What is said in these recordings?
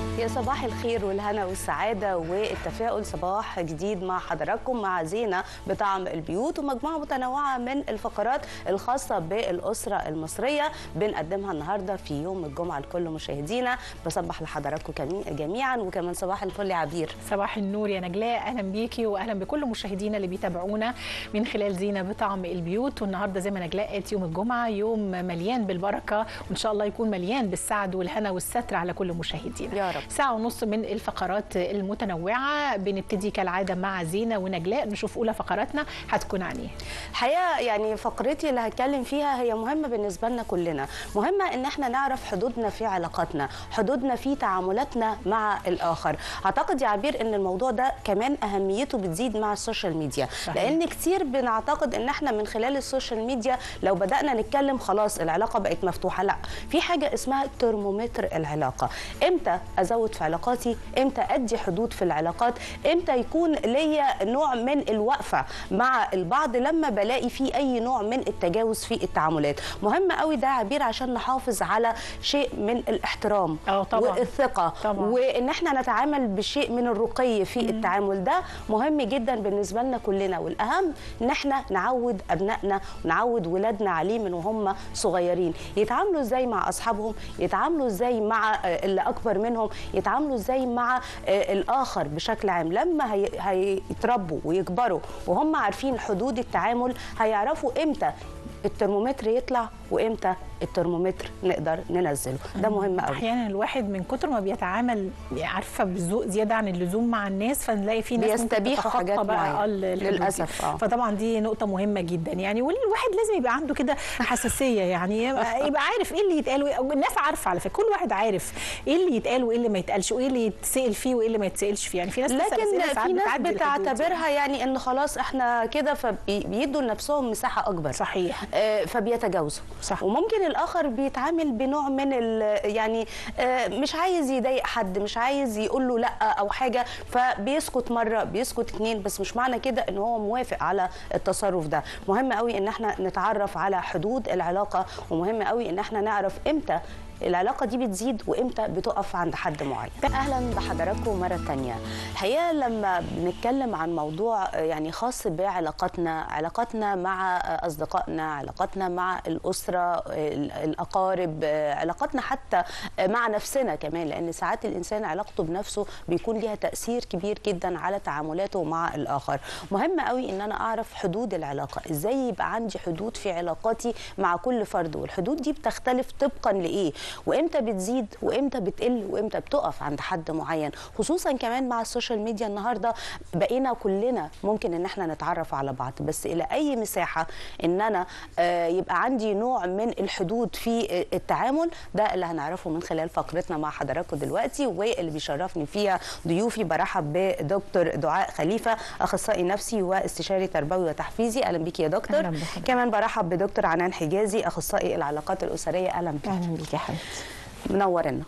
يا صباح الخير والهنا والسعادة والتفاؤل صباح جديد مع حضراتكم مع زينة بطعم البيوت ومجموعة متنوعة من الفقرات الخاصة بالأسرة المصرية بنقدمها النهاردة في يوم الجمعة لكل مشاهدينا بصبح لحضراتكم كمي- جميعا وكمان صباح الفل يا عبير صباح النور يا نجلاء اهلا بيكي واهلا بكل مشاهدينا اللي بيتابعونا من خلال زينه بطعم البيوت والنهارده زي ما نجلاء قالت يوم الجمعه يوم مليان بالبركه وان شاء الله يكون مليان بالسعد والهنا والستر على كل مشاهدينا يا رب. ساعه ونص من الفقرات المتنوعه بنبتدي كالعاده مع زينه ونجلاء نشوف اولى فقراتنا هتكون عن ايه الحقيقه يعني فقرتي اللي هتكلم فيها هي مهمه بالنسبه لنا كلنا مهمه ان احنا نعرف حدودنا في علاقاتنا حدودنا في تعاملاتنا مع الاخر اعتقد يا عبير ان الموضوع ده كمان اهميته بتزيد مع السوشيال ميديا صحيح. لان كتير بنعتقد ان احنا من خلال السوشيال ميديا لو بدانا نتكلم خلاص العلاقه بقت مفتوحه لا في حاجه اسمها ترمومتر العلاقه امتى ازود في علاقاتي امتى ادي حدود في العلاقات امتى يكون ليا نوع من الوقفه مع البعض لما بلاقي في اي نوع من التجاوز في التعاملات مهم قوي ده عبير عشان نحافظ على شيء من الاحترام اه طبعا. والثقه طبعا. وان احنا نتعامل بشيء من الرقي في التعامل ده مهم جدا بالنسبه لنا كلنا والاهم ان احنا نعود ابنائنا ونعود ولادنا عليه من وهم صغيرين يتعاملوا ازاي مع اصحابهم يتعاملوا ازاي مع آه، اللي اكبر منهم يتعاملوا ازاي مع آه، الاخر بشكل عام لما هي- هيتربوا ويكبروا وهم عارفين حدود التعامل هيعرفوا امتى الترمومتر يطلع وامتى الترمومتر نقدر ننزله ده مهم قوي احيانا الواحد من كتر ما بيتعامل عارفه بذوق زياده عن اللزوم مع الناس فنلاقي في ناس ممكن بيستبيحوا تتخطى حاجات بقى معينة. آه ال- الحدود دي. للأسف، آه. فطبعا دي نقطه مهمه جدا يعني والواحد لازم يبقى عنده كده حساسيه يعني يبقى يبقى عارف ايه اللي يتقال وإيه- الناس عارفه على فكره كل واحد عارف ايه اللي يتقال وايه اللي ما يتقالش وايه اللي يتسال فيه وايه اللي ما يتسالش فيه يعني في ناس بتسأل أسئلة لكن ساعات في ناس بتعدي الحدود دي. بتعتبرها يعني ان خلاص احنا كده فبيدوا لنفسهم مساحه اكبر صحيح آه، فبيتجاوزوا صح. وممكن الاخر بيتعامل بنوع من ال- يعني آه، مش عايز يضايق حد مش عايز يقول له لا او حاجه فبيسكت مره بيسكت اتنين بس مش معنى كده ان هو موافق على التصرف ده مهم قوي ان احنا نتعرف على حدود العلاقه ومهم قوي ان احنا نعرف امتى العلاقه دي بتزيد وامتى بتقف عند حد معين اهلا بحضراتكم مره تانية الحقيقه لما بنتكلم عن موضوع آه، يعني خاص بعلاقاتنا علاقاتنا مع آه، اصدقائنا علاقاتنا مع الاسره آه، ال- الاقارب آه، علاقاتنا حتى آه، مع نفسنا كمان لان ساعات الانسان علاقته بنفسه بيكون ليها تاثير كبير جدا على تعاملاته مع الاخر مهم قوي ان انا اعرف حدود العلاقه ازاي يبقى عندي حدود في علاقاتي مع كل فرد والحدود دي بتختلف طبقا لايه وامتى بتزيد وامتى بتقل وامتى بتقف عند حد معين خصوصا كمان مع السوشيال ميديا النهارده بقينا كلنا ممكن ان احنا نتعرف على بعض بس الى اي مساحه ان انا آه، يبقى عندي نوع من الحدود في آه، التعامل ده اللي هنعرفه من خلال فقرتنا مع حضراتكم دلوقتي واللي بيشرفني فيها ضيوفي برحب بدكتور دعاء خليفه اخصائي نفسي واستشاري تربوي وتحفيزي اهلا بيكي يا دكتور أهلا بحضرتك. كمان برحب بدكتور عنان حجازي اخصائي العلاقات الاسريه اهلا بيكي اهلا بيك يا حبيبتي منورنا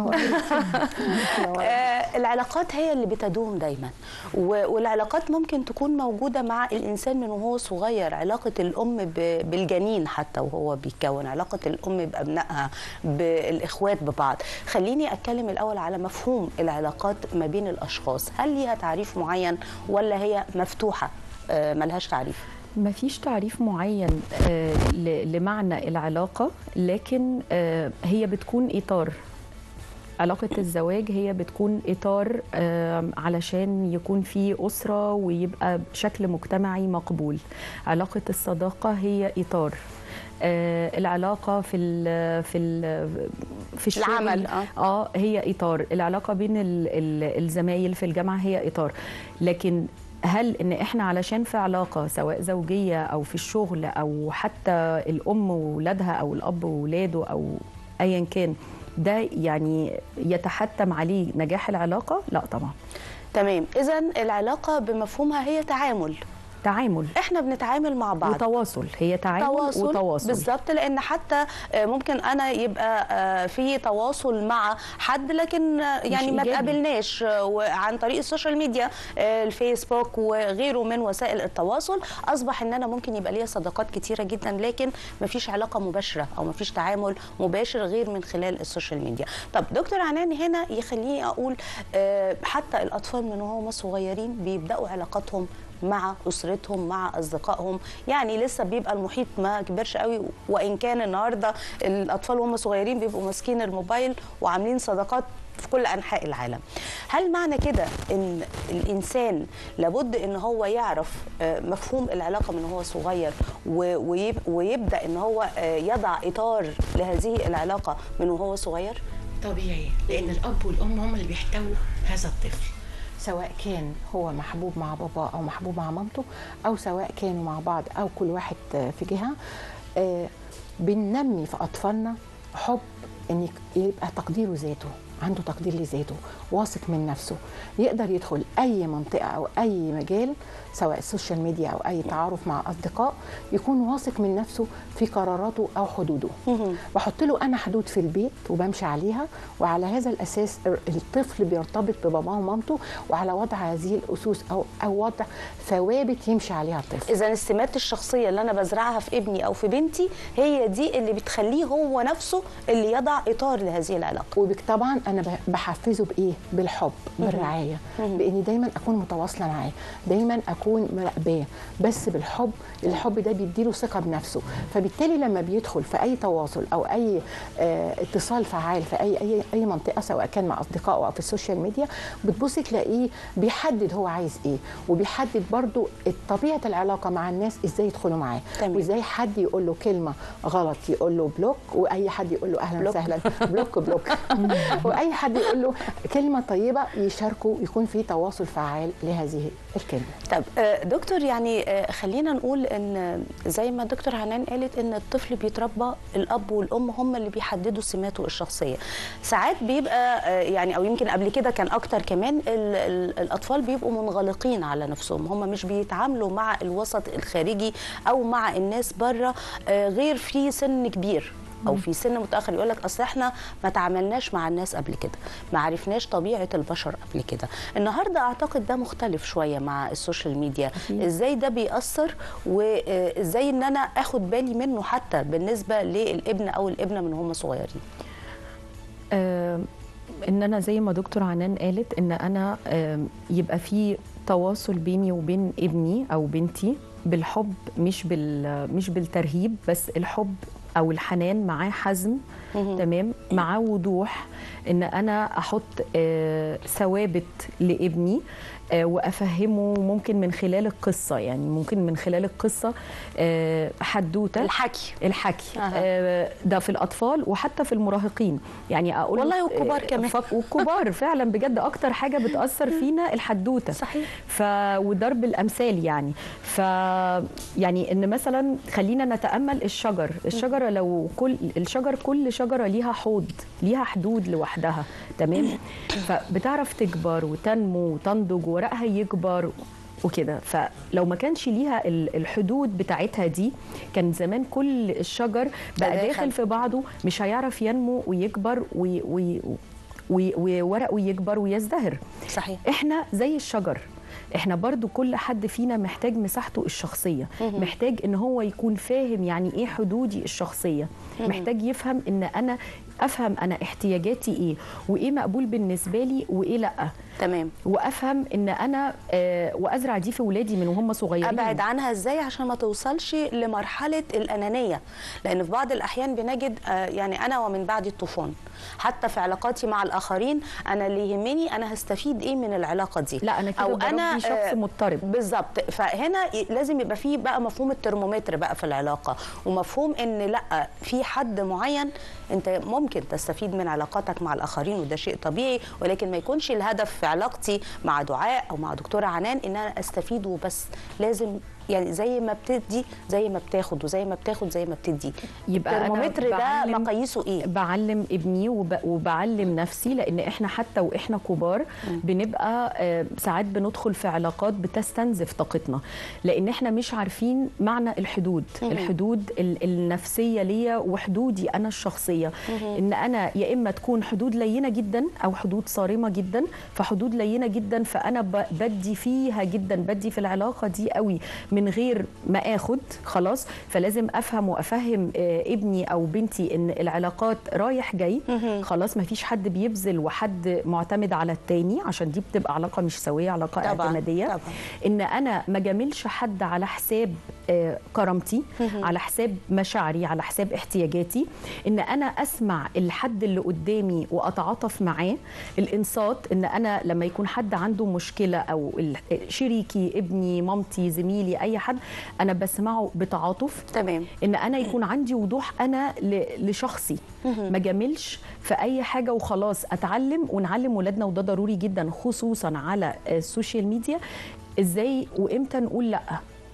آه العلاقات هي اللي بتدوم دايما و- والعلاقات ممكن تكون موجودة مع الإنسان من وهو صغير علاقة الأم ب- بالجنين حتى وهو بيتكون علاقة الأم بأبنائها بالإخوات ببعض خليني أتكلم الأول على مفهوم العلاقات ما بين الأشخاص هل ليها تعريف معين ولا هي مفتوحة آه ملهاش تعريف ما فيش تعريف معين آه، ل- لمعنى العلاقة لكن آه، هي بتكون إطار علاقة الزواج هي بتكون إطار آه، علشان يكون في أسرة ويبقى بشكل مجتمعي مقبول علاقة الصداقة هي إطار آه، العلاقة في ال في ال في الشغل العمل، آه. اه هي اطار العلاقه بين ال- ال- الزمايل في الجامعه هي اطار لكن هل ان احنا علشان في علاقه سواء زوجيه او في الشغل او حتى الام وولادها او الاب وولاده او ايا كان ده يعني يتحتم عليه نجاح العلاقه لا طبعا تمام إذا العلاقة بمفهومها هي تعامل تعامل احنا بنتعامل مع بعض وتواصل هي تعامل تواصل وتواصل بالظبط لان حتى آه، ممكن انا يبقى آه، في تواصل مع حد لكن آه، يعني ما إيجابي. تقابلناش آه، وعن طريق السوشيال ميديا آه، الفيسبوك وغيره من وسائل التواصل اصبح ان انا ممكن يبقى ليا صداقات كتيره جدا لكن ما فيش علاقه مباشره او ما فيش تعامل مباشر غير من خلال السوشيال ميديا طب دكتور عنان هنا يخليني اقول آه، حتى الاطفال من وهم صغيرين بيبداوا علاقاتهم مع اسرتهم مع اصدقائهم يعني لسه بيبقى المحيط ما كبرش قوي وان كان النهارده الاطفال وهم صغيرين بيبقوا ماسكين الموبايل وعاملين صداقات في كل انحاء العالم هل معنى كده ان الانسان لابد ان هو يعرف آه، مفهوم العلاقه من هو صغير و- ويب- ويبدا ان هو آه، يضع اطار لهذه العلاقه من وهو صغير طبيعي لان الاب والام هم اللي بيحتووا هذا الطفل سواء كان هو محبوب مع بابا او محبوب مع مامته او سواء كانوا مع بعض او كل واحد آه، في جهه آه، بننمي في اطفالنا حب ان يك- يبقى تقديره ذاته عنده تقدير لذاته واثق من نفسه يقدر يدخل اي منطقه او اي مجال سواء السوشيال ميديا او اي تعارف مع اصدقاء يكون واثق من نفسه في قراراته او حدوده بحط له انا حدود في البيت وبمشي عليها وعلى هذا الاساس ال- الطفل بيرتبط بباباه ومامته وعلى وضع هذه الاسس او او وضع ثوابت يمشي عليها الطفل اذا السمات الشخصيه اللي انا بزرعها في ابني او في بنتي هي دي اللي بتخليه هو نفسه اللي يضع اطار لهذه العلاقه وطبعا انا ب- بحفزه بايه بالحب بالرعايه باني دايما اكون متواصله معاه دايما اكون مراقباه بس بالحب الحب ده بيديله ثقه بنفسه فبالتالي لما بيدخل في اي تواصل او اي آه اتصال فعال في اي اي اي منطقه سواء كان مع اصدقائه او في السوشيال ميديا بتبصي تلاقيه بيحدد هو عايز ايه وبيحدد برضو طبيعه العلاقه مع الناس ازاي يدخلوا معاه تمام. وازاي حد يقول له كلمه غلط يقول له بلوك واي حد يقول له اهلا بلوك. وسهلا بلوك بلوك واي حد يقول له كلمه طيبه يشاركوا يكون في تواصل فعال لهذه الكلمه طب آه، دكتور يعني آه، خلينا نقول ان زي ما دكتور عنان قالت ان الطفل بيتربى الاب والام هم اللي بيحددوا سماته الشخصيه ساعات بيبقى آه، يعني او يمكن قبل كده كان اكتر كمان ال- ال- الاطفال بيبقوا منغلقين على نفسهم هم مش بيتعاملوا مع الوسط الخارجي او مع الناس بره آه، غير في سن كبير او في سن متاخر يقول لك اصل احنا ما تعاملناش مع الناس قبل كده ما عرفناش طبيعه البشر قبل كده النهارده اعتقد ده مختلف شويه مع السوشيال ميديا ازاي ده بيأثر وازاي ان انا اخد بالي منه حتى بالنسبه للابن او الابنه من هم صغيرين آه، ان انا زي ما دكتور عنان قالت ان انا آه، يبقى في تواصل بيني وبين ابني او بنتي بالحب مش بال مش بالترهيب بس الحب او الحنان معاه حزم تمام معاه وضوح ان انا احط آه، ثوابت لابني آه، وافهمه ممكن من خلال القصه يعني ممكن من خلال القصه آه، حدوته الحكي الحكي أها. آه ده في الاطفال وحتى في المراهقين يعني اقول والله لك، والكبار آه، كمان. فك- والكبار فعلا بجد اكتر حاجه بتاثر فينا الحدوته صحيح. ف وضرب الامثال يعني ف يعني ان مثلا خلينا نتامل الشجر الشجره لو كل الشجر كل شجره ليها حوض ليها حدود لوحدها تمام فبتعرف تكبر وتنمو وتنضج ورقها يكبر وكده فلو ما كانش ليها ال- الحدود بتاعتها دي كان زمان كل الشجر بقى تداخل. داخل في بعضه مش هيعرف ينمو ويكبر وي وي وي وورقه يكبر ويزدهر صحيح احنا زي الشجر احنا برضو كل حد فينا محتاج مساحته الشخصية محتاج ان هو يكون فاهم يعني ايه حدودي الشخصية محتاج يفهم ان انا افهم انا احتياجاتي ايه وايه مقبول بالنسبة لي وايه لا تمام وافهم ان انا آه وازرع دي في ولادي من وهم صغيرين ابعد عنها ازاي عشان ما توصلش لمرحله الانانيه لان في بعض الاحيان بنجد آه، يعني انا ومن بعد الطوفان حتى في علاقاتي مع الاخرين انا اللي يهمني انا هستفيد ايه من العلاقه دي لا انا كده او بربي انا شخص آه، مضطرب بالظبط فهنا ي- لازم يبقى فيه بقى مفهوم الترمومتر بقى في العلاقه ومفهوم ان لا في حد معين انت ممكن تستفيد من علاقاتك مع الاخرين وده شيء طبيعي ولكن ما يكونش الهدف في علاقتي مع دعاء او مع دكتوره عنان ان انا استفيد وبس لازم يعني زي ما بتدي زي ما بتاخد وزي ما بتاخد زي ما بتدي يبقى أنا الترمومتر ده بعلم- مقاييسه ايه بعلم ابني وب... وبعلم نفسي لان احنا حتى واحنا كبار بنبقى آه، ساعات بندخل في علاقات بتستنزف طاقتنا لان احنا مش عارفين معنى الحدود الحدود ال- النفسيه ليا وحدودي انا الشخصيه ان انا يا اما تكون حدود لينه جدا او حدود صارمه جدا فحدود لينه جدا فانا ب... بدي فيها جدا بدي في العلاقه دي قوي من غير ما اخد خلاص فلازم افهم وافهم آه، ابني او بنتي ان العلاقات رايح جاي خلاص ما فيش حد بيبذل وحد معتمد على التاني عشان دي بتبقى علاقه مش سويه علاقه طبعاً، اعتماديه طبعاً. ان انا ما جاملش حد على حساب آه، كرامتي على حساب مشاعري على حساب احتياجاتي ان انا اسمع الحد اللي قدامي واتعاطف معاه الانصات ان انا لما يكون حد عنده مشكله او ال- شريكي ابني مامتي زميلي اي حد انا بسمعه بتعاطف تمام ان انا يكون عندي وضوح انا ل- لشخصي ما جاملش في اي حاجه وخلاص اتعلم ونعلم ولادنا وده ضروري جدا خصوصا على السوشيال ميديا ازاي وامتى نقول لا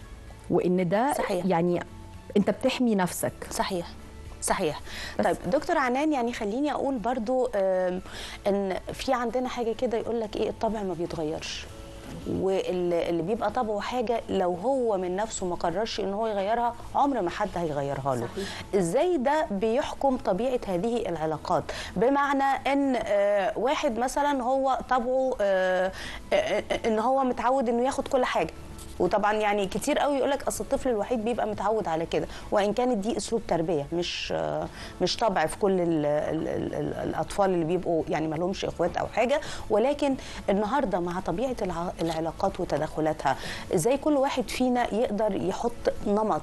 وان ده صحيح. يعني انت بتحمي نفسك صحيح صحيح بس. طيب دكتور عنان يعني خليني اقول برضو آم، ان في عندنا حاجه كده يقول لك ايه الطبع ما بيتغيرش واللي اللي بيبقى طبعه حاجه لو هو من نفسه ما قررش ان هو يغيرها عمر ما حد هيغيرها له ازاي ده بيحكم طبيعه هذه العلاقات بمعنى ان آه، واحد مثلا هو طبعه آه، آه، آه، ان هو متعود انه ياخد كل حاجه وطبعا يعني كتير قوي يقول لك اصل الطفل الوحيد بيبقى متعود على كده وان كانت دي اسلوب تربيه مش آه، مش طبع في كل ال ال ال ال الاطفال اللي بيبقوا يعني ما لهمش اخوات او حاجه ولكن النهارده مع طبيعه الع- العلاقات وتدخلاتها ازاي كل واحد فينا يقدر يحط نمط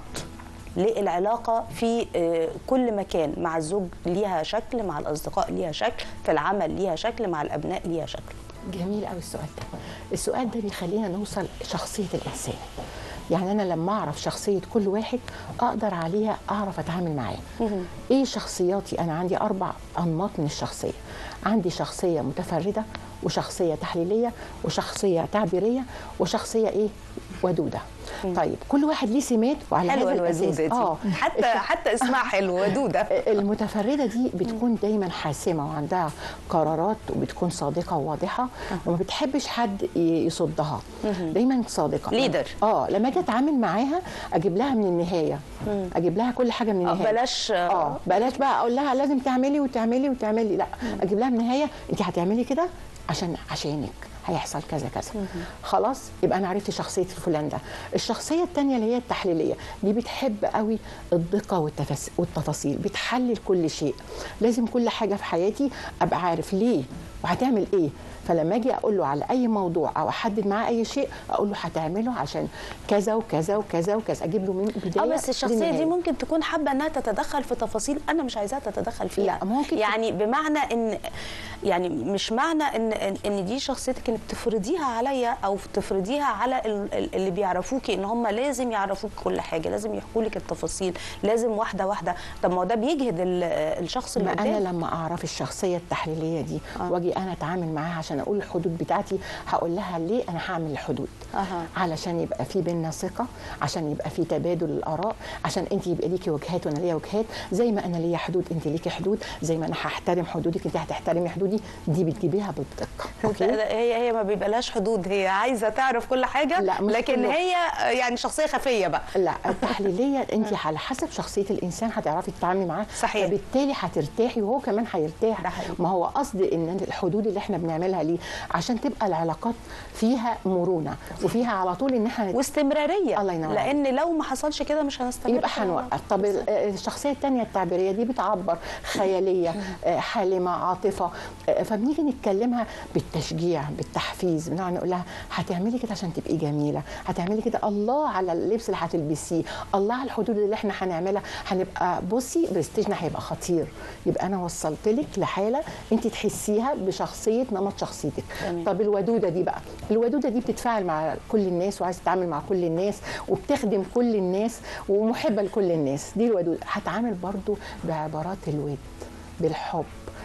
للعلاقة في آه، كل مكان مع الزوج ليها شكل مع الأصدقاء ليها شكل في العمل ليها شكل مع الأبناء ليها شكل جميل قوي السؤال ده السؤال ده بيخلينا نوصل شخصيه الانسان يعني انا لما اعرف شخصيه كل واحد اقدر عليها اعرف اتعامل معاه ايه شخصياتي انا عندي اربع انماط من الشخصيه عندي شخصيه متفرده وشخصيه تحليليه وشخصيه تعبيريه وشخصيه ايه ودوده طيب كل واحد ليه سمات وعلى حلوة هذا الودودة الاساس دي اه حتى حتى اسمها حلو ودودة المتفرده دي بتكون دايما حاسمه وعندها قرارات وبتكون صادقه وواضحه وما بتحبش حد ي- يصدها دايما صادقه Leader. اه لما اجي اتعامل معاها اجيب لها من النهايه اجيب لها كل حاجه من آه، النهايه بلاش اه بلاش بقى اقول لها لازم تعملي وتعملي وتعملي لا اجيب لها من النهايه انت هتعملي كده عشان عشانك هيحصل كذا كذا خلاص يبقى انا عرفت شخصيه الفلان ده الشخصيه الثانيه اللي هي التحليليه دي بتحب قوي الدقه والتفاس- والتفاصيل بتحلل كل شيء لازم كل حاجه في حياتي ابقى عارف ليه وهتعمل ايه فلما اجي اقول له على اي موضوع او احدد معاه اي شيء اقول له هتعمله عشان كذا وكذا وكذا وكذا اجيب له من بدايه اه بس الشخصيه دي لنهاية. ممكن تكون حابه انها تتدخل في تفاصيل انا مش عايزاها تتدخل فيها لا، ممكن يعني بمعنى ان يعني مش معنى ان ان, إن دي شخصيتك انك تفرضيها عليا او تفرضيها على ال- ال- اللي بيعرفوكي ان هم لازم يعرفوك كل حاجه لازم يحكوا لك التفاصيل لازم واحده واحده طب ما هو ده بيجهد ال- الشخص اللي ما انا قدامك لما اعرف الشخصيه التحليليه دي آه. واجي انا اتعامل معاها عشان اقول الحدود بتاعتي هقول لها ليه انا هعمل الحدود أها. علشان يبقى في بينا ثقه عشان يبقى في تبادل الاراء عشان انت يبقى ليكي وجهات وانا ليا وجهات زي ما انا ليا حدود انت ليكي حدود زي ما انا هحترم حدودك انت هتحترمي حدودي دي بتجيبيها بالدقه اوكي هي هي ما بيبقاش حدود هي عايزه تعرف كل حاجه لا، مش لكن كله. هي يعني شخصيه خفيه بقى لا التحليليه انت على حسب شخصيه الانسان هتعرفي تتعاملي معاه صحيح. فبالتالي هترتاحي وهو كمان هيرتاح ده حقيقي. ما هو قصدي ان الحدود اللي احنا بنعملها ليه عشان تبقى العلاقات فيها مرونه وفيها على طول ان احنا واستمراريه الله ينور لان لو ما حصلش كده مش هنستمر يبقى في هنوقف طب ال- الشخصيه الثانيه التعبيريه دي بتعبر خياليه آه، حالمه عاطفه آه، فبنيجي نتكلمها بالتشجيع بالتحفيز بنقعد نقول لها هتعملي كده عشان تبقي جميله هتعملي كده الله على اللبس اللي هتلبسيه الله على الحدود اللي احنا هنعملها هنبقى بصي برستيجنا هيبقى خطير يبقى انا وصلت لك لحاله انت تحسيها بشخصيه نمط شخصيتك تمام. طب الودوده دي بقى الودوده دي بتتفاعل مع كل الناس وعايزه تتعامل مع كل الناس وبتخدم كل الناس ومحبه لكل الناس دي الودوده هتعامل برضو بعبارات الود بالحب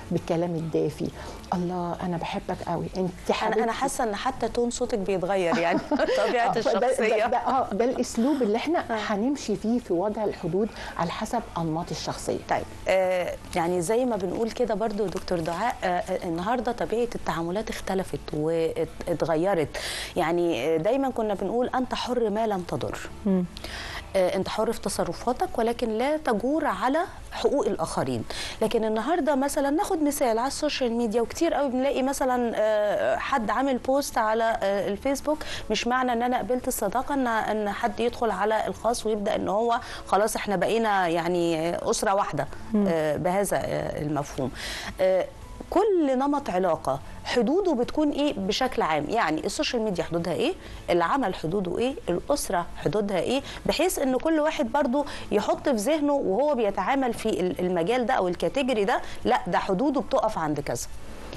بالكلام الدافي الله انا بحبك قوي انت انا حبيبتي انا حاسه ان حتى تون صوتك بيتغير يعني طبيعه آه، ده- الشخصيه ده, ده, اه ده الاسلوب اللي احنا هنمشي فيه في وضع الحدود على حسب انماط الشخصيه طيب آه يعني زي ما بنقول كده برضو دكتور دعاء آه آه، النهارده طبيعه التعاملات اختلفت واتغيرت يعني آه، دايما كنا بنقول انت حر ما لم تضر آه، انت حر في تصرفاتك ولكن لا تجور على حقوق الاخرين لكن النهارده مثلا ناخد مثال على السوشيال ميديا وكتير قوي بنلاقي مثلا آه، حد عامل بوست على آه، الفيسبوك مش معنى ان انا قبلت الصداقه ان ان حد يدخل على الخاص ويبدا ان هو خلاص احنا بقينا يعني اسره واحده آه، بهذا آه، المفهوم آه، كل نمط علاقه حدوده بتكون ايه بشكل عام يعني السوشيال ميديا حدودها ايه العمل حدوده ايه الاسره حدودها ايه بحيث ان كل واحد برضو يحط في ذهنه وهو بيتعامل في ال- المجال ده او الكاتيجوري ده لا ده حدوده بتقف عند كذا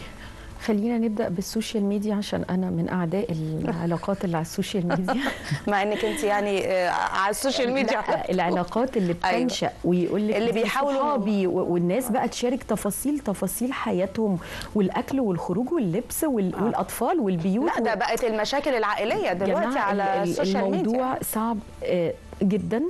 خلينا نبدا بالسوشيال ميديا عشان انا من اعداء العلاقات اللي على السوشيال ميديا مع انك انت يعني آه، على السوشيال ميديا لا العلاقات اللي أيوة. بتنشا ويقول لك اللي دي بيحاولوا- صحابي و- والناس بقى تشارك تفاصيل تفاصيل حياتهم والاكل والخروج واللبس وال- والاطفال والبيوت لا ده بقت المشاكل العائليه دلوقتي جماعة على ال- ال- السوشيال ميديا الموضوع صعب آه، جدا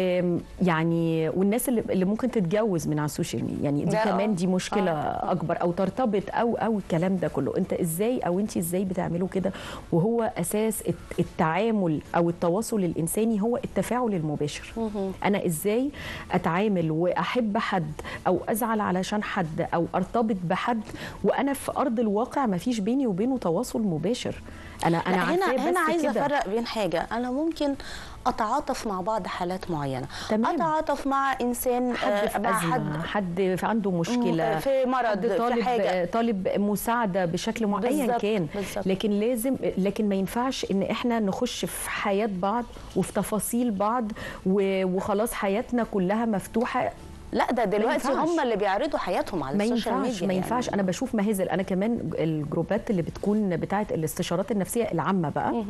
ويعني والناس اللي, اللي ممكن تتجوز من على السوشيال ميديا يعني دي ده آه. كمان دي مشكله اكبر او ترتبط او او الكلام ده كله انت ازاي او انت ازاي بتعملوا كده وهو اساس الت- التعامل او التواصل الانساني هو التفاعل المباشر انا ازاي اتعامل واحب حد او ازعل علشان حد او ارتبط بحد وانا في ارض الواقع ما فيش بيني وبينه تواصل مباشر انا انا لا عارفاه هنا بس هنا عايزه كده. افرق بين حاجه انا ممكن اتعاطف مع بعض حالات معينه تمام. اتعاطف مع انسان حد آه، في مع أزمة حد حد في عنده مشكلة في مرض، حد في طالب حاجة. طالب مساعدة بشكل معين أيا بالظبط، كان بالظبط. لكن لازم لكن ما ينفعش إن إحنا نخش في حياة بعض وفي تفاصيل بعض و- وخلاص حياتنا كلها مفتوحة لا ده دلوقتي ينفعش. هم اللي بيعرضوا حياتهم على ما السوشيال ينفعش ميديا ما يعني. ينفعش انا بشوف مهازل انا كمان الجروبات اللي بتكون بتاعه الاستشارات النفسيه العامه بقى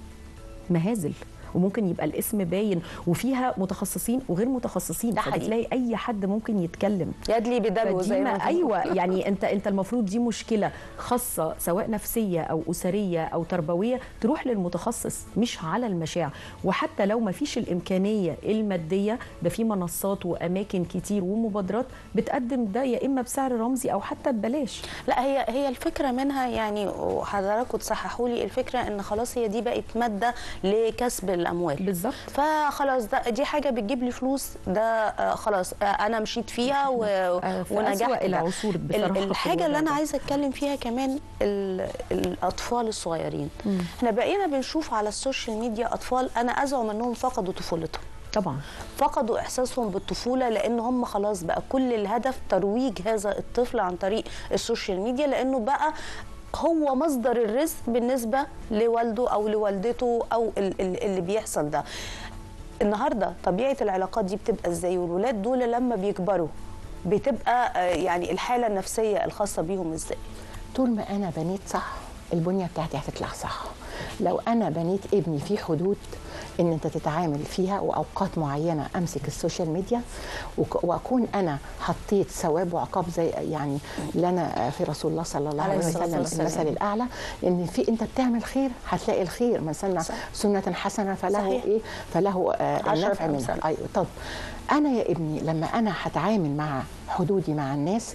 مهازل وممكن يبقى الاسم باين وفيها متخصصين وغير متخصصين ده حقيقي. فبتلاقي اي حد ممكن يتكلم يدلي بدلو فدي زي ما ما بنقول. ايوه يعني انت انت المفروض دي مشكله خاصه سواء نفسيه او اسريه او تربويه تروح للمتخصص مش على المشاع وحتى لو ما فيش الامكانيه الماديه ده في منصات واماكن كتير ومبادرات بتقدم ده يا اما بسعر رمزي او حتى ببلاش لا هي هي الفكره منها يعني وحضراتكم تصححوا لي الفكره ان خلاص هي دي بقت ماده لكسب الاموال بالظبط فخلاص ده دي حاجه بتجيب لي فلوس ده آه، خلاص آه، انا مشيت فيها و... آه، في ونجحت أسوأ ده. العصور ال- بصراحة في الحاجه اللي الوضع انا ده. عايزه اتكلم فيها كمان ال... الاطفال الصغيرين احنا بقينا بنشوف على السوشيال ميديا اطفال انا ازعم انهم فقدوا طفولتهم طبعا فقدوا احساسهم بالطفوله لان هم خلاص بقى كل الهدف ترويج هذا الطفل عن طريق السوشيال ميديا لانه بقى هو مصدر الرزق بالنسبه لوالده او لوالدته او ال- ال- اللي بيحصل ده النهارده طبيعه العلاقات دي بتبقى ازاي والولاد دول لما بيكبروا بتبقى آه، يعني الحاله النفسيه الخاصه بيهم ازاي طول ما انا بنيت صح البنيه بتاعتي هتطلع صح لو انا بنيت ابني في حدود ان انت تتعامل فيها واوقات معينه امسك السوشيال ميديا وك- واكون انا حطيت ثواب وعقاب زي يعني لنا في رسول الله صلى الله عليه عليه الصلاة وسلم والسلام. المثل الاعلى ان في انت بتعمل خير هتلاقي الخير من سن صح. سنه حسنه فله صحيح. ايه فله آه عشرة النفع منها أمثال. ايوه طب انا يا ابني لما انا هتعامل مع حدودي مع الناس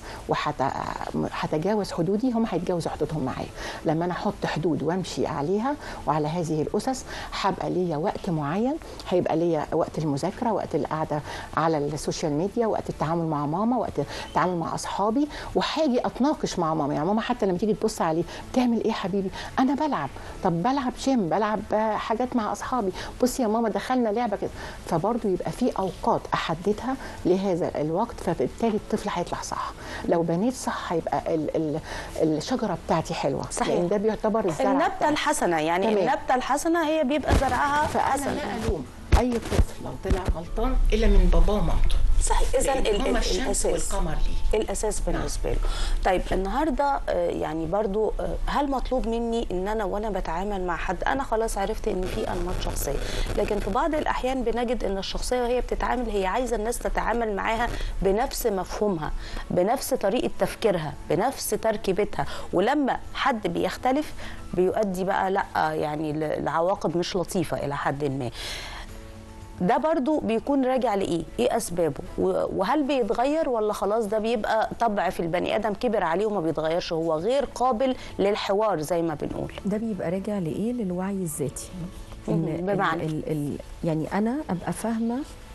وهتجاوز حدودي هم هيتجاوزوا حدودهم معايا لما انا احط حدود وامشي عليها وعلى هذه الاسس هبقى ليا وقت معين هيبقى ليا وقت المذاكره وقت القعده على السوشيال ميديا وقت التعامل مع ماما وقت التعامل مع اصحابي وهاجي اتناقش مع ماما يعني ماما حتى لما تيجي تبص عليه بتعمل ايه يا حبيبي انا بلعب طب بلعب جيم بلعب آه، حاجات مع اصحابي بصي يا ماما دخلنا لعبه كده فبرضه يبقى في اوقات احددها لهذا الوقت فبالتالي الطفل هيطلع صح لو بنيت صح هيبقى ال ال الشجره بتاعتي حلوه صحيح. لان ده بيعتبر الزرع النبته بتاعي. الحسنه يعني تمام. النبته الحسنه هي بيبقى زرعها فانا حسن لا الوم اي طفل لو طلع غلطان الا من باباه ومامته صحيح اذا لأن هما الشمس والقمر ليه الاساس بالنسبه له طيب النهارده آه، يعني برضو آه، هل مطلوب مني ان انا وانا بتعامل مع حد انا خلاص عرفت ان في انماط شخصيه لكن في بعض الاحيان بنجد ان الشخصيه وهي بتتعامل هي عايزه الناس تتعامل معاها بنفس مفهومها بنفس طريقه تفكيرها بنفس تركيبتها ولما حد بيختلف بيؤدي بقى لا يعني ل- لعواقب مش لطيفه الى حد ما ده برضو بيكون راجع لايه ايه اسبابه و- وهل بيتغير ولا خلاص ده بيبقى طبع في البني ادم كبر عليه وما بيتغيرش هو غير قابل للحوار زي ما بنقول ده بيبقى راجع لايه للوعي الذاتي مهم. بمعنى؟ ال ال يعني انا ابقى فاهمه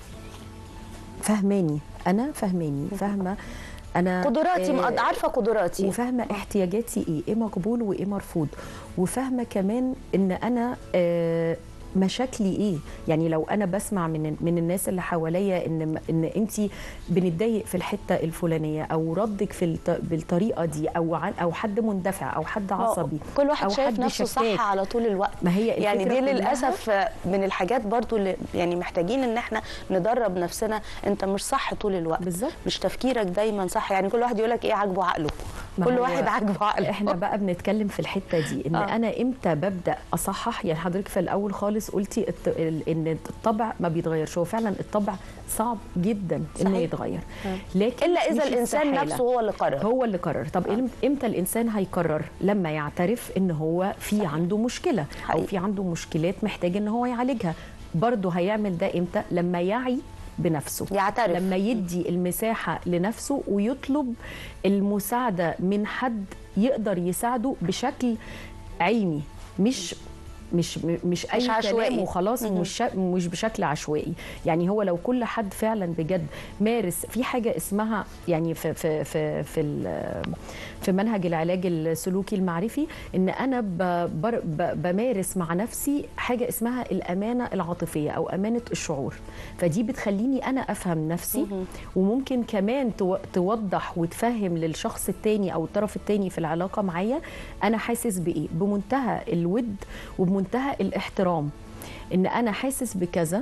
فهماني انا فهماني فاهمه انا قدراتي آه، مقد- عارفه قدراتي وفاهمه احتياجاتي ايه ايه مقبول وايه مرفوض وفاهمه كمان ان انا آه، مشاكلي ايه يعني لو انا بسمع من من الناس اللي حواليا ان ان انت بنتضايق في الحته الفلانيه او ردك في الط- بالطريقه دي او عن او حد مندفع او حد عصبي كل واحد أو شايف حد نفسه شكاك. صح على طول الوقت ما هي يعني الفكرة دي كلها- للاسف من الحاجات برضو اللي يعني محتاجين ان احنا ندرب نفسنا انت مش صح طول الوقت بالظبط. مش تفكيرك دايما صح يعني كل واحد يقول لك ايه عاجبه عقله ما كل هو واحد عاجبه عقله احنا بقى بنتكلم في الحته دي ان آه. آه. انا امتى ببدا اصحح يعني حضرتك في الاول خالص قلتي الت... ال- ان الطبع ما بيتغيرش هو فعلا الطبع صعب جدا انه صحيح. يتغير لكن الا اذا مش الانسان استحالة. نفسه هو اللي قرر هو اللي قرر طب آه. امتى الانسان هيقرر لما يعترف ان هو في صحيح. عنده مشكله او حقيقي. في عنده مشكلات محتاج ان هو يعالجها برضه هيعمل ده امتى لما يعي بنفسه يعترف. لما يدي المساحه لنفسه ويطلب المساعده من حد يقدر يساعده بشكل علمي مش مش مش اي مش عشوائي. كلام وخلاص مهم. مش شا- مش بشكل عشوائي يعني هو لو كل حد فعلا بجد مارس في حاجه اسمها يعني في في في في, ال- في منهج العلاج السلوكي المعرفي ان انا ب- بر- ب- بمارس مع نفسي حاجه اسمها الامانه العاطفيه او امانه الشعور فدي بتخليني انا افهم نفسي وممكن كمان تو- توضح وتفهم للشخص التاني او الطرف التاني في العلاقه معايا انا حاسس بايه بمنتهى الود وبمنتهى الاحترام ان انا حاسس بكذا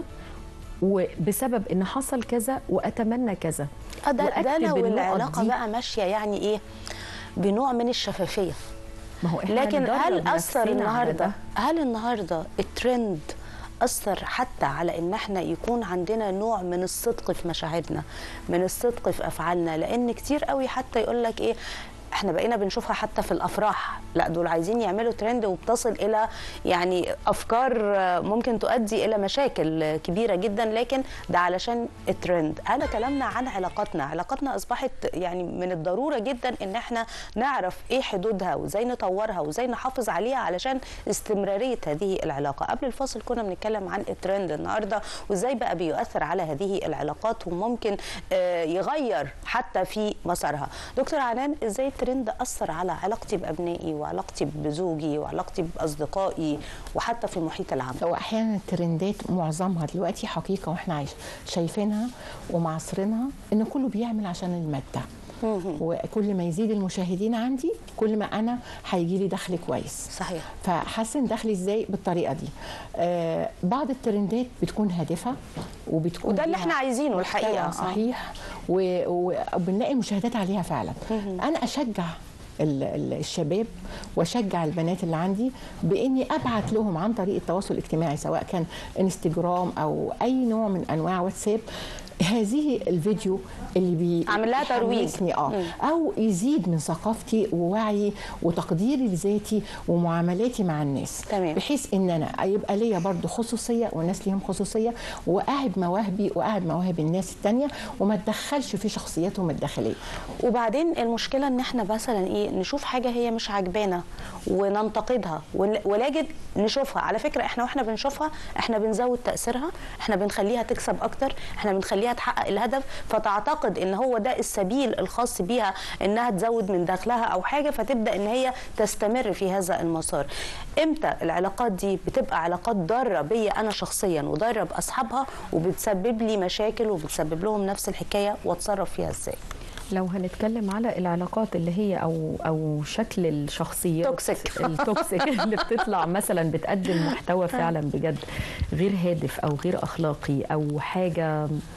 وبسبب ان حصل كذا واتمنى كذا آه ده, ده وأكتب لو النقط العلاقه دي. بقى ماشيه يعني ايه بنوع من الشفافيه ما هو احنا لكن ندرب هل اثر نفسنا على النهارده ده. هل النهارده الترند اثر حتى على ان احنا يكون عندنا نوع من الصدق في مشاعرنا من الصدق في افعالنا لان كتير قوي حتى يقول لك ايه احنا بقينا بنشوفها حتى في الافراح لا دول عايزين يعملوا ترند وبتصل الى يعني افكار آه، ممكن تؤدي الى مشاكل آه، كبيره جدا لكن ده علشان الترند انا كلامنا عن علاقاتنا علاقاتنا اصبحت يعني من الضروره جدا ان احنا نعرف ايه حدودها وازاي نطورها وازاي نحافظ عليها علشان استمراريه هذه العلاقه قبل الفاصل كنا بنتكلم عن الترند النهارده وازاي بقى بيؤثر على هذه العلاقات وممكن آه، يغير حتى في مسارها دكتور عنان ازاي الترند اثر على علاقتي بابنائي وعلاقتي بزوجي وعلاقتي باصدقائي وحتى في المحيط العام هو احيانا الترندات معظمها دلوقتي حقيقه واحنا عايش شايفينها ومعاصرينها ان كله بيعمل عشان الماده وكل ما يزيد المشاهدين عندي كل ما انا هيجي لي دخل كويس صحيح فحسن دخلي ازاي بالطريقه دي آه بعض الترندات بتكون هادفه وبتكون وده اللي ليها احنا عايزينه الحقيقة. محتوى صحيح و- و- وبنلاقي مشاهدات عليها فعلا انا اشجع ال- ال- الشباب واشجع البنات اللي عندي باني ابعت لهم عن طريق التواصل الاجتماعي سواء كان انستجرام او اي نوع من انواع واتساب هذه الفيديو اللي بي أعمل لها ترويج. بيحمسني اه او يزيد من ثقافتي ووعي وتقديري لذاتي ومعاملاتي مع الناس تمام. بحيث ان انا يبقى ليا برضو خصوصيه والناس ليهم خصوصيه واقعد مواهبي واقعد مواهب الناس التانية وما اتدخلش في شخصياتهم الداخليه وبعدين المشكله ان احنا مثلا ايه نشوف حاجه هي مش عاجبانا وننتقدها ون- ونجد نشوفها على فكره احنا واحنا بنشوفها احنا بنزود تاثيرها احنا بنخليها تكسب اكتر احنا بنخليها تحقق الهدف فتعتقد ان هو ده السبيل الخاص بيها انها تزود من دخلها او حاجه فتبدا ان هي تستمر في هذا المسار امتى العلاقات دي بتبقى علاقات ضاره بيا انا شخصيا وضاره باصحابها وبتسبب لي مشاكل وبتسبب لهم نفس الحكايه واتصرف فيها ازاي لو هنتكلم على العلاقات اللي هي او او شكل الشخصيات توكسيك. التوكسيك اللي بتطلع مثلا بتقدم محتوى فعلا بجد غير هادف او غير اخلاقي او حاجه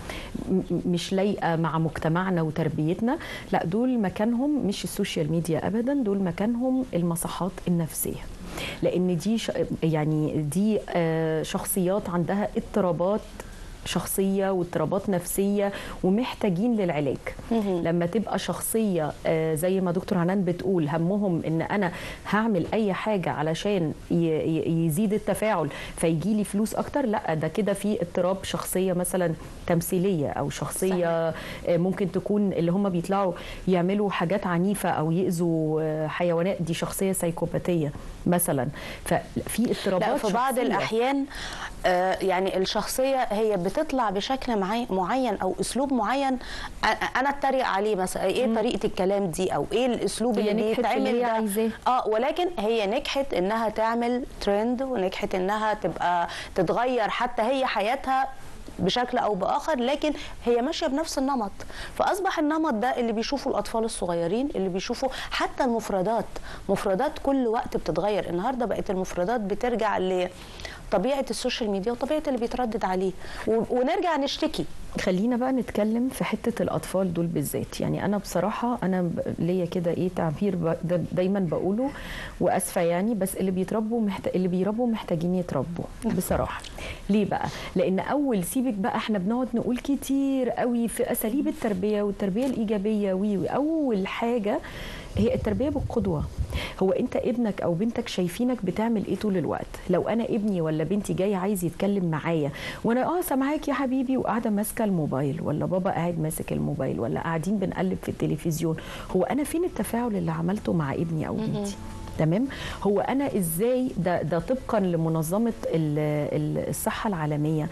م- مش لايقه مع مجتمعنا وتربيتنا لا دول مكانهم مش السوشيال ميديا ابدا دول مكانهم المصحات النفسيه لان دي ش... يعني دي آه، شخصيات عندها اضطرابات شخصيه واضطرابات نفسيه ومحتاجين للعلاج لما تبقى شخصيه آه، زي ما دكتور عنان بتقول همهم ان انا هعمل اي حاجه علشان ي- ي- يزيد التفاعل فيجي لي فلوس اكتر لا ده كده في اضطراب شخصيه مثلا تمثيليه او شخصيه آه، ممكن تكون اللي هم بيطلعوا يعملوا حاجات عنيفه او ياذوا آه، حيوانات دي شخصيه سيكوباتيه مثلا ففي اضطرابات لا في بعض شخصية. الاحيان آه، يعني الشخصيه هي بتطلع بشكل معي- معين او اسلوب معين أ- انا اتريق عليه مثلا ايه طريقه الكلام دي او ايه الاسلوب هي اللي نجحت في اللي بيتعمل هي ده عايزاه. اه ولكن هي نجحت انها تعمل ترند ونجحت انها تبقى تتغير حتى هي حياتها بشكل او باخر لكن هي ماشيه بنفس النمط فاصبح النمط ده اللي بيشوفوا الاطفال الصغيرين اللي بيشوفوا حتى المفردات مفردات كل وقت بتتغير النهارده بقت المفردات بترجع لطبيعه السوشيال ميديا وطبيعه اللي بيتردد عليه و- ونرجع نشتكي خلينا بقى نتكلم في حته الاطفال دول بالذات يعني انا بصراحه انا ب- ليا كده ايه تعبير ب- دا- دايما بقوله واسفه يعني بس اللي بيتربوا محت... اللي بيربوا محتاجين يتربوا بصراحه ليه بقى لان اول سيبك بقى احنا بنقعد نقول كتير قوي في اساليب التربيه والتربيه الايجابيه وي وي. اول حاجه هي التربيه بالقدوه هو انت ابنك او بنتك شايفينك بتعمل ايه طول الوقت لو انا ابني ولا بنتي جاي عايز يتكلم معايا وانا اه سامعاك يا حبيبي وقاعده ماسكه الموبايل ولا بابا قاعد ماسك الموبايل ولا قاعدين بنقلب في التلفزيون هو انا فين التفاعل اللي عملته مع ابني او بنتي تمام هو انا ازاي ده ده طبقا لمنظمه ال- ال- الصحه العالميه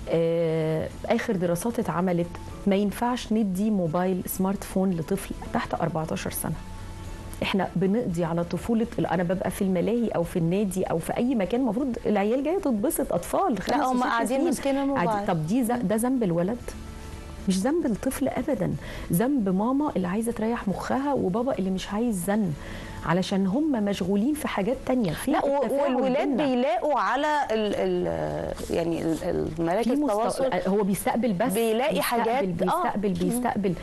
آه اخر دراسات اتعملت ما ينفعش ندي موبايل سمارت فون لطفل تحت 14 سنه احنا بنقضي على طفوله انا ببقى في الملاهي او في النادي او في اي مكان المفروض العيال جايه تتبسط اطفال خمس هم وست قاعدين سنين. ماسكين الموبايل. قاعدين- طب دي ز- ده ذنب الولد مش ذنب الطفل ابدا ذنب ماما اللي عايزه تريح مخها وبابا اللي مش عايز زن علشان هم مشغولين في حاجات تانية في لا و- التفاعل والولاد بينا. بيلاقوا على ال ال يعني ال- المراكز في التواصل مست... هو بيستقبل بس بيلاقي بيستقبل حاجات- آه. بيستقبل بيستقبل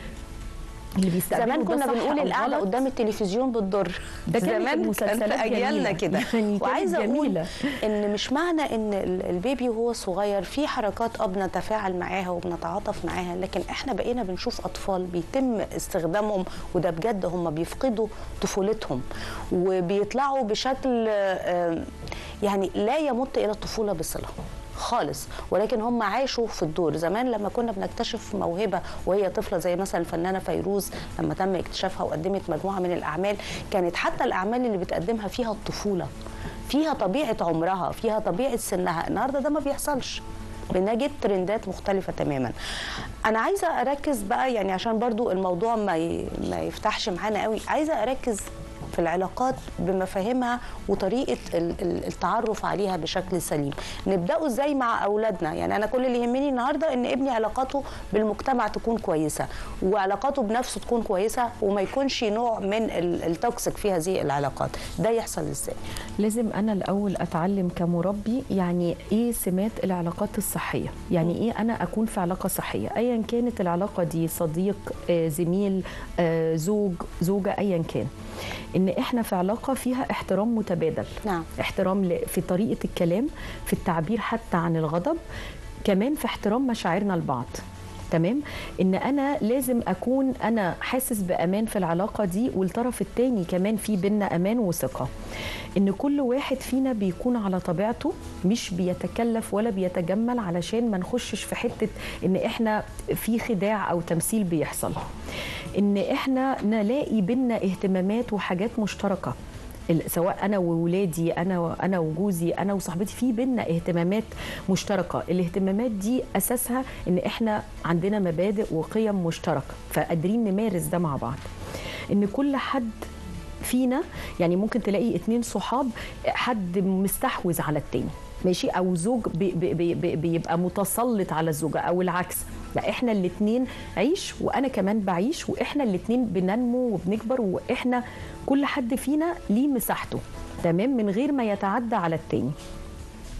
اللي بيستقبله زمان ده كنا صح بنقول أو القعده غلط. قدام التلفزيون بتضر ده كانت زمان كان المسلسلات في اجيالنا جميلة. كده يعني كانت وعايزه اقول جميلة. ان مش معنى ان ال- البيبي وهو صغير في حركات اه بنتفاعل معاها وبنتعاطف معاها لكن احنا بقينا بنشوف اطفال بيتم استخدامهم وده بجد هم بيفقدوا طفولتهم وبيطلعوا بشكل آه، يعني لا يمت الى الطفوله بصله خالص ولكن هم عاشوا في الدور زمان لما كنا بنكتشف موهبه وهي طفله زي مثلا الفنانه فيروز لما تم اكتشافها وقدمت مجموعه من الاعمال كانت حتى الاعمال اللي بتقدمها فيها الطفوله فيها طبيعه عمرها فيها طبيعه سنها النهارده ده ما بيحصلش بنجد ترندات مختلفة تماما أنا عايزة أركز بقى يعني عشان برضو الموضوع ما ي... ما يفتحش معانا قوي عايزة أركز في العلاقات بمفاهيمها وطريقة ال- ال- التعرف عليها بشكل سليم نبدأه ازاي مع أولادنا يعني أنا كل اللي يهمني النهاردة إن ابني علاقاته بالمجتمع تكون كويسة وعلاقاته بنفسه تكون كويسة وما يكونش نوع من ال- التوكسيك في هذه العلاقات ده يحصل ازاي لازم انا الاول اتعلم كمربي يعني ايه سمات العلاقات الصحيه يعني ايه انا اكون في علاقه صحيه ايا كانت العلاقه دي صديق آه، زميل آه، زوج زوجه ايا كان ان احنا في علاقه فيها احترام متبادل نعم. احترام ل- في طريقه الكلام في التعبير حتى عن الغضب كمان في احترام مشاعرنا لبعض تمام ان انا لازم اكون انا حاسس بامان في العلاقه دي والطرف التاني كمان في بينا امان وثقه ان كل واحد فينا بيكون على طبيعته مش بيتكلف ولا بيتجمل علشان ما نخشش في حته ان احنا في خداع او تمثيل بيحصل ان احنا نلاقي بينا اهتمامات وحاجات مشتركه ال- سواء انا وولادي انا انا وجوزي انا وصاحبتي في بينا اهتمامات مشتركه الاهتمامات دي اساسها ان احنا عندنا مبادئ وقيم مشتركه فقادرين نمارس ده مع بعض ان كل حد فينا يعني ممكن تلاقي اتنين صحاب حد مستحوذ على التاني ماشي او زوج بي بي بي بيبقى متسلط على الزوجه او العكس لا احنا الاتنين عيش وانا كمان بعيش واحنا الاتنين بننمو وبنكبر واحنا كل حد فينا ليه مساحته تمام من غير ما يتعدى على التاني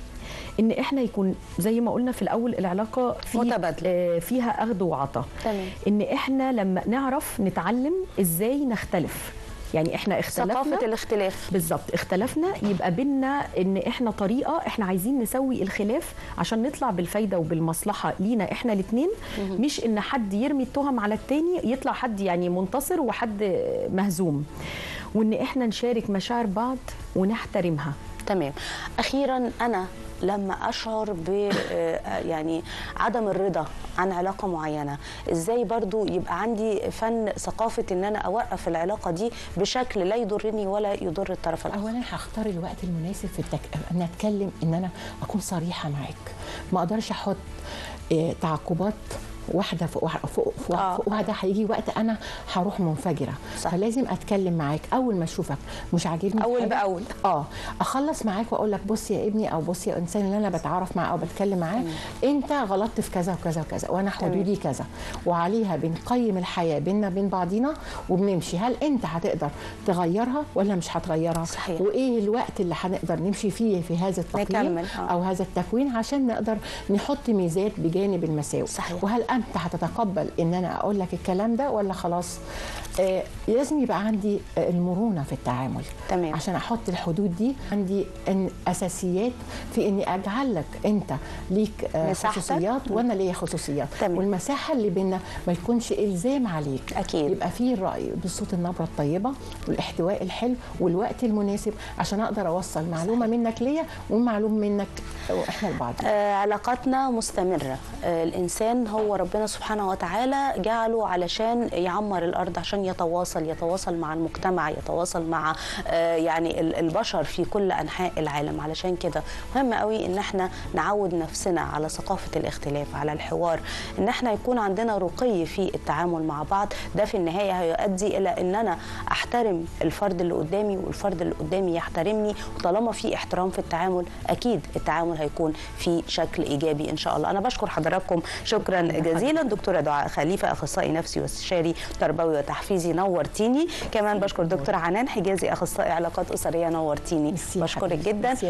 ان احنا يكون زي ما قلنا في الاول العلاقه في متبادلة. آه، فيها اخذ وعطاء تمام. ان احنا لما نعرف نتعلم ازاي نختلف يعني احنا اختلفنا ثقافه الاختلاف بالظبط اختلفنا يبقى بينا ان احنا طريقه احنا عايزين نسوي الخلاف عشان نطلع بالفايده وبالمصلحه لينا احنا الاثنين مش ان حد يرمي التهم على التاني يطلع حد يعني منتصر وحد مهزوم وان احنا نشارك مشاعر بعض ونحترمها تمام اخيرا انا لما اشعر ب آه، يعني عدم الرضا عن علاقه معينه ازاي برضو يبقى عندي فن ثقافه ان انا اوقف العلاقه دي بشكل لا يضرني ولا يضر الطرف الاخر اولا هختار الوقت المناسب في التك... ان اتكلم ان انا اكون صريحه معاك ما اقدرش احط آه، تعقبات واحده فوق واحده فوق, فوق, آه. فوق واحده هيجي وقت انا هروح منفجره صح. فلازم اتكلم معاك اول ما اشوفك مش عاجبني في أول حاجة، بأول. اه اخلص معاك واقول لك بص يا ابني او بص يا انسان اللي انا بتعرف معاه او بتكلم معاه انت غلطت في كذا وكذا وكذا وانا حدودي كذا وعليها بنقيم الحياه بيننا بين بعضينا وبنمشي هل انت هتقدر تغيرها ولا مش هتغيرها صحيح. وايه الوقت اللي هنقدر نمشي فيه في هذا التقييم نكمل، آه. او هذا التكوين عشان نقدر نحط ميزات بجانب المساوئ صحيح. وهل انت هتتقبل ان انا اقول لك الكلام ده ولا خلاص آه لازم يبقى عندي آه المرونه في التعامل تمام. عشان احط الحدود دي عندي إن اساسيات في اني اجعل لك انت ليك آه مساحتك. خصوصيات وانا ليا خصوصيات تمام. والمساحه اللي بينا ما يكونش الزام عليك أكيد. يبقى فيه الراي بصوت النبره الطيبه والاحتواء الحلو والوقت المناسب عشان اقدر اوصل معلومه منك ليا ومعلومه منك احنا لبعض آه، علاقاتنا مستمرة آه، الإنسان هو ربنا سبحانه وتعالى جعله علشان يعمر الأرض عشان يتواصل يتواصل مع المجتمع يتواصل مع آه، يعني ال- البشر في كل أنحاء العالم علشان كده مهم قوي إن احنا نعود نفسنا على ثقافة الاختلاف على الحوار إن احنا يكون عندنا رقي في التعامل مع بعض ده في النهاية هيؤدي إلى إن أنا أحترم الفرد اللي قدامي والفرد اللي قدامي يحترمني وطالما في احترام في التعامل أكيد التعامل هيكون في شكل ايجابي ان شاء الله انا بشكر حضراتكم شكرا جزيلا دكتوره دعاء خليفه اخصائي نفسي واستشاري تربوي وتحفيزي نورتيني كمان بشكر دكتور عنان حجازي اخصائي علاقات اسريه نورتيني ميرسي يا بشكرك حبيبتي. جدا ميرسي يا